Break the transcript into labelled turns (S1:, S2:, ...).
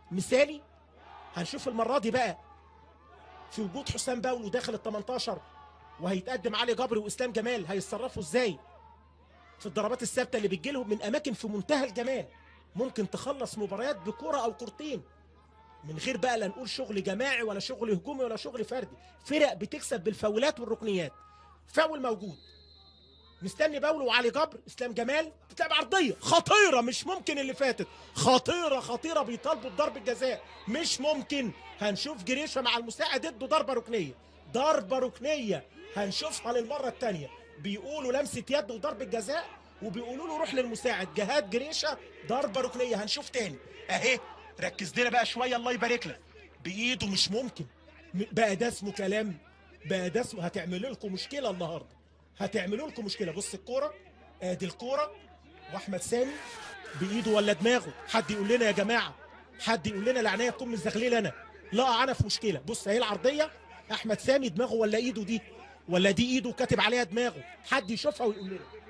S1: مثالي هنشوف المره دي بقى في وجود حسام باولو داخل ال 18 وهيتقدم علي جبري واسلام جمال هيتصرفوا ازاي في الضربات الثابته اللي بتجيلهم من اماكن في منتهى الجمال ممكن تخلص مباريات بكره او كورتين من غير بقى لا نقول شغل جماعي ولا شغل هجومي ولا شغل فردي فرق بتكسب بالفاولات والركنيات فاول موجود مستني باولو وعلي جبر اسلام جمال بتلعب عرضيه خطيره مش ممكن اللي فاتت خطيره خطيره بيطالبوا بضرب الجزاء مش ممكن هنشوف جريشه مع المساعد ضده ضربه ركنيه ضربه ركنيه هنشوفها للمره الثانيه بيقولوا لمسه يد وضربه جزاء وبيقولوا له روح للمساعد جهاد جريشه ضربه ركنيه هنشوف تاني اهي ركز لنا بقى شويه الله يبارك لك بايده مش ممكن م- بقى ده اسمه كلام بقى ده اسمه هتعملوا لكم مشكله النهارده هتعملوا لكم مشكله بص الكوره ادي الكوره واحمد سامي بايده ولا دماغه حد يقول لنا يا جماعه حد يقول لنا العنايه تكون مزغليل انا لا انا في مشكله بص اهي العرضيه احمد سامي دماغه ولا ايده دي ولا دي ايده كاتب عليها دماغه حد يشوفها ويقول لنا